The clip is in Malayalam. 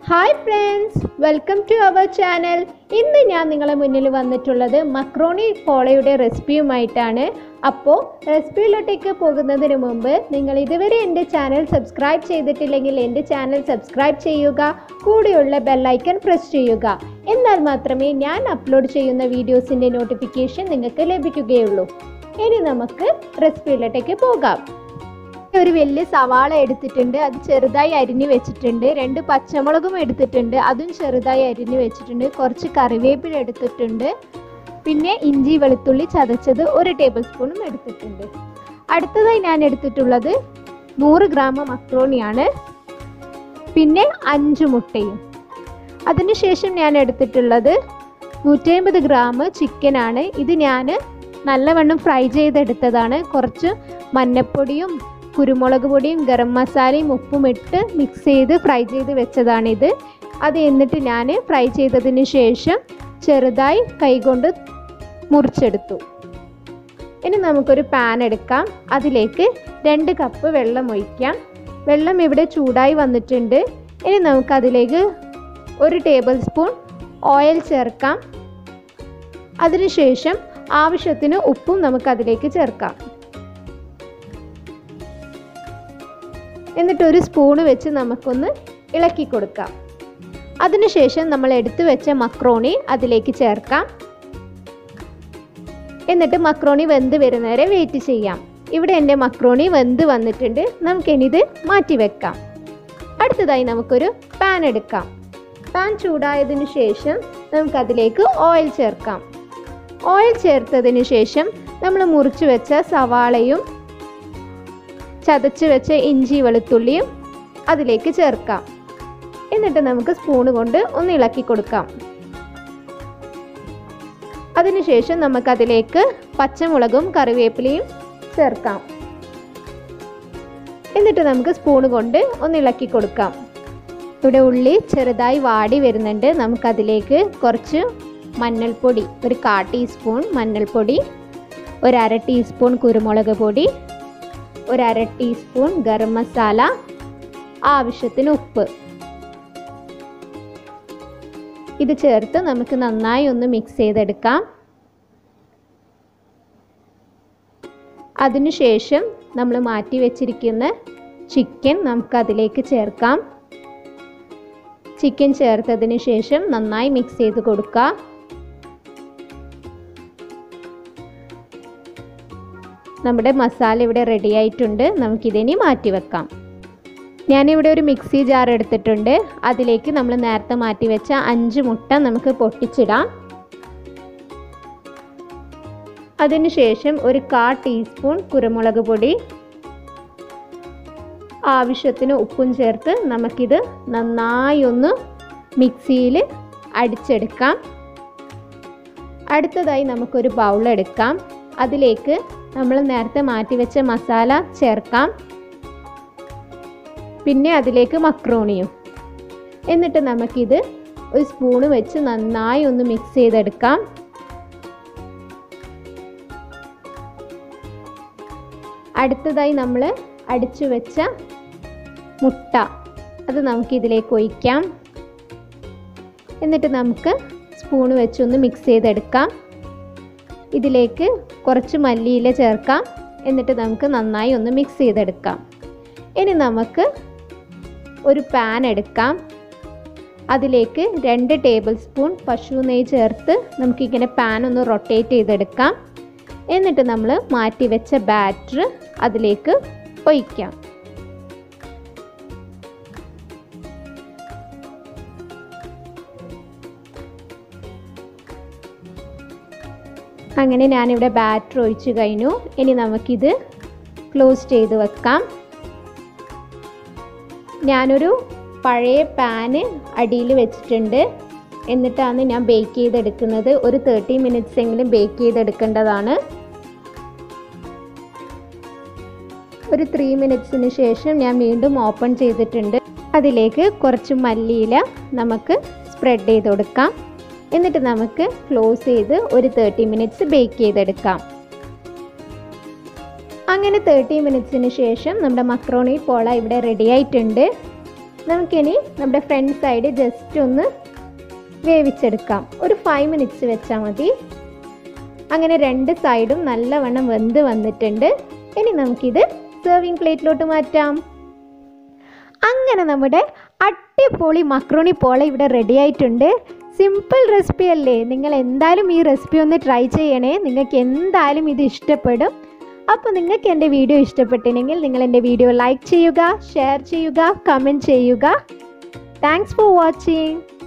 hi friends welcome to our channel ഇന്ന് ഞാൻ നിങ്ങളെ മുന്നിൽ വന്നിട്ടുള്ളത് മക്രോണി പോളയുടെ റെസിപ്പിയുമായിട്ടാണ് അപ്പോൾ റെസിപ്പിയിലോട്ടേക്ക് പോകുന്നതിന് മുമ്പ് നിങ്ങൾ ഇതുവരെ എൻ്റെ ചാനൽ സബ്സ്ക്രൈബ് ചെയ്തിട്ടില്ലെങ്കിൽ എൻ്റെ ചാനൽ സബ്സ്ക്രൈബ് ചെയ്യുക കൂടെയുള്ള ബെല്ലൈക്കൺ പ്രസ് ചെയ്യുക എന്നാൽ മാത്രമേ ഞാൻ അപ്ലോഡ് ചെയ്യുന്ന വീഡിയോസിൻ്റെ നോട്ടിഫിക്കേഷൻ നിങ്ങൾക്ക് ലഭിക്കുകയുള്ളൂ ഇനി നമുക്ക് റെസിപ്പിയിലോട്ടേക്ക് പോകാം ഒരു വലിയ സവാള എടുത്തിട്ടുണ്ട് അത് ചെറുതായി അരിഞ്ഞു വെച്ചിട്ടുണ്ട് രണ്ട് പച്ചമുളകും എടുത്തിട്ടുണ്ട് അതും ചെറുതായി അരിഞ്ഞു വെച്ചിട്ടുണ്ട് കുറച്ച് കറിവേപ്പില എടുത്തിട്ടുണ്ട് പിന്നെ ഇഞ്ചി വെളുത്തുള്ളി ചതച്ചത് ഒരു ടേബിൾ സ്പൂണും എടുത്തിട്ടുണ്ട് അടുത്തതായി ഞാൻ എടുത്തിട്ടുള്ളത് നൂറ് ഗ്രാം മക്രോണിയാണ് പിന്നെ അഞ്ച് മുട്ടയും അതിനുശേഷം ഞാൻ എടുത്തിട്ടുള്ളത് നൂറ്റമ്പത് ഗ്രാം ചിക്കനാണ് ഇത് ഞാൻ നല്ലവണ്ണം ഫ്രൈ ചെയ്തെടുത്തതാണ് കുറച്ച് മഞ്ഞപ്പൊടിയും കുരുമുളക് പൊടിയും ഗരം മസാലയും ഉപ്പും ഇട്ട് മിക്സ് ചെയ്ത് ഫ്രൈ ചെയ്ത് വെച്ചതാണിത് അത് എന്നിട്ട് ഞാൻ ഫ്രൈ ചെയ്തതിന് ശേഷം ചെറുതായി കൈകൊണ്ട് മുറിച്ചെടുത്തു ഇനി നമുക്കൊരു പാൻ എടുക്കാം അതിലേക്ക് രണ്ട് കപ്പ് വെള്ളം ഒഴിക്കാം വെള്ളം ഇവിടെ ചൂടായി വന്നിട്ടുണ്ട് ഇനി നമുക്കതിലേക്ക് ഒരു ടേബിൾ സ്പൂൺ ഓയിൽ ചേർക്കാം അതിനുശേഷം ആവശ്യത്തിന് ഉപ്പും നമുക്കതിലേക്ക് ചേർക്കാം എന്നിട്ട് ഒരു സ്പൂണ് വെച്ച് നമുക്കൊന്ന് ഇളക്കി കൊടുക്കാം അതിനുശേഷം നമ്മൾ എടുത്തു വെച്ച മക്രോണി അതിലേക്ക് ചേർക്കാം എന്നിട്ട് മക്രോണി വെന്ത് വരുന്നവരെ വെയിറ്റ് ചെയ്യാം ഇവിടെ എൻ്റെ മക്രോണി വെന്ത് വന്നിട്ടുണ്ട് നമുക്കിനിത് മാറ്റി വെക്കാം അടുത്തതായി നമുക്കൊരു പാൻ എടുക്കാം പാൻ ചൂടായതിനു ശേഷം നമുക്കതിലേക്ക് ഓയിൽ ചേർക്കാം ഓയിൽ ചേർത്തതിന് ശേഷം നമ്മൾ മുറിച്ച് വെച്ച സവാളയും ചതച്ച് വെച്ച ഇഞ്ചി വെളുത്തുള്ളിയും അതിലേക്ക് ചേർക്കാം എന്നിട്ട് നമുക്ക് സ്പൂണ് കൊണ്ട് ഒന്ന് ഇളക്കി കൊടുക്കാം അതിനുശേഷം നമുക്കതിലേക്ക് പച്ചമുളകും കറിവേപ്പിലയും ചേർക്കാം എന്നിട്ട് നമുക്ക് സ്പൂണ് കൊണ്ട് ഒന്ന് ഇളക്കി കൊടുക്കാം ഇവിടെ ഉള്ളി ചെറുതായി വാടി വരുന്നുണ്ട് നമുക്കതിലേക്ക് കുറച്ച് മഞ്ഞൾപ്പൊടി ഒരു കാ ടീസ്പൂൺ മഞ്ഞൾപ്പൊടി ഒരു അര ടീസ്പൂൺ കുരുമുളക് പൊടി ഒരു അര ടീസ്പൂൺ ഗരം മസാല ആവശ്യത്തിന് ഉപ്പ് ഇത് ചേർത്ത് നമുക്ക് നന്നായി ഒന്ന് മിക്സ് ചെയ്തെടുക്കാം അതിനുശേഷം നമ്മൾ മാറ്റി വെച്ചിരിക്കുന്ന ചിക്കൻ നമുക്കതിലേക്ക് ചേർക്കാം ചിക്കൻ ചേർത്തതിന് ശേഷം നന്നായി മിക്സ് ചെയ്ത് കൊടുക്കുക നമ്മുടെ മസാല ഇവിടെ റെഡി ആയിട്ടുണ്ട് നമുക്കിതിനി മാറ്റി വെക്കാം ഞാനിവിടെ ഒരു മിക്സി ജാർ എടുത്തിട്ടുണ്ട് അതിലേക്ക് നമ്മൾ നേരത്തെ മാറ്റി വെച്ച അഞ്ച് മുട്ട നമുക്ക് പൊട്ടിച്ചിടാം അതിനുശേഷം ഒരു കാ ടീസ്പൂൺ കുരുമുളക് പൊടി ആവശ്യത്തിന് ഉപ്പും ചേർത്ത് നമുക്കിത് നന്നായി ഒന്ന് മിക്സിയിൽ അടിച്ചെടുക്കാം അടുത്തതായി നമുക്കൊരു ബൗൾ എടുക്കാം അതിലേക്ക് നമ്മൾ നേരത്തെ മാറ്റി വെച്ച മസാല ചേർക്കാം പിന്നെ അതിലേക്ക് മക്രോണിയും എന്നിട്ട് നമുക്കിത് ഒരു സ്പൂണ് വെച്ച് നന്നായി ഒന്ന് മിക്സ് ചെയ്തെടുക്കാം അടുത്തതായി നമ്മൾ അടിച്ചു വെച്ച മുട്ട അത് നമുക്ക് ഇതിലേക്ക് ഒഴിക്കാം എന്നിട്ട് നമുക്ക് സ്പൂണ് വെച്ചൊന്ന് മിക്സ് ചെയ്തെടുക്കാം ഇതിലേക്ക് കുറച്ച് മല്ലിയില ചേർക്കാം എന്നിട്ട് നമുക്ക് നന്നായി ഒന്ന് മിക്സ് ചെയ്തെടുക്കാം ഇനി നമുക്ക് ഒരു പാൻ എടുക്കാം അതിലേക്ക് രണ്ട് ടേബിൾ സ്പൂൺ പശു നെയ്യ് ചേർത്ത് നമുക്കിങ്ങനെ പാൻ ഒന്ന് റൊട്ടേറ്റ് ചെയ്തെടുക്കാം എന്നിട്ട് നമ്മൾ മാറ്റി വെച്ച ബാറ്റർ അതിലേക്ക് ഒഴിക്കാം അങ്ങനെ ഞാനിവിടെ ബാറ്റർ ഒഴിച്ചു കഴിഞ്ഞു ഇനി നമുക്കിത് ക്ലോസ് ചെയ്ത് വെക്കാം ഞാനൊരു പഴയ പാന് അടിയിൽ വെച്ചിട്ടുണ്ട് എന്നിട്ടാണ് ഞാൻ ബേക്ക് ചെയ്തെടുക്കുന്നത് ഒരു തേർട്ടി മിനിറ്റ്സ് എങ്കിലും ബേക്ക് ചെയ്തെടുക്കേണ്ടതാണ് ഒരു ത്രീ മിനിറ്റ്സിന് ശേഷം ഞാൻ വീണ്ടും ഓപ്പൺ ചെയ്തിട്ടുണ്ട് അതിലേക്ക് കുറച്ച് മല്ലിയില നമുക്ക് സ്പ്രെഡ് ചെയ്ത് കൊടുക്കാം എന്നിട്ട് നമുക്ക് ക്ലോസ് ചെയ്ത് ഒരു തേർട്ടി മിനിറ്റ്സ് ബേക്ക് ചെയ്തെടുക്കാം അങ്ങനെ തേർട്ടി മിനിറ്റ്സിന് ശേഷം നമ്മുടെ മക്രോണി പോള ഇവിടെ റെഡി ആയിട്ടുണ്ട് നമുക്കിനി നമ്മുടെ ഫ്രണ്ട് സൈഡ് ജസ്റ്റ് ഒന്ന് വേവിച്ചെടുക്കാം ഒരു ഫൈവ് മിനിറ്റ്സ് വെച്ചാൽ മതി അങ്ങനെ രണ്ട് സൈഡും നല്ലവണ്ണം വെന്ത് വന്നിട്ടുണ്ട് ഇനി നമുക്കിത് സെർവിങ് പ്ലേറ്റിലോട്ട് മാറ്റാം അങ്ങനെ നമ്മുടെ അടിപൊളി മക്രോണി പോള ഇവിടെ റെഡി ആയിട്ടുണ്ട് സിമ്പിൾ റെസിപ്പി അല്ലേ നിങ്ങൾ എന്തായാലും ഈ റെസിപ്പി ഒന്ന് ട്രൈ ചെയ്യണേ നിങ്ങൾക്ക് എന്തായാലും ഇത് ഇഷ്ടപ്പെടും അപ്പോൾ നിങ്ങൾക്ക് എൻ്റെ വീഡിയോ ഇഷ്ടപ്പെട്ടില്ലെങ്കിൽ നിങ്ങൾ എൻ്റെ വീഡിയോ ലൈക്ക് ചെയ്യുക ഷെയർ ചെയ്യുക കമൻറ്റ് ചെയ്യുക താങ്ക്സ് ഫോർ വാച്ചിങ്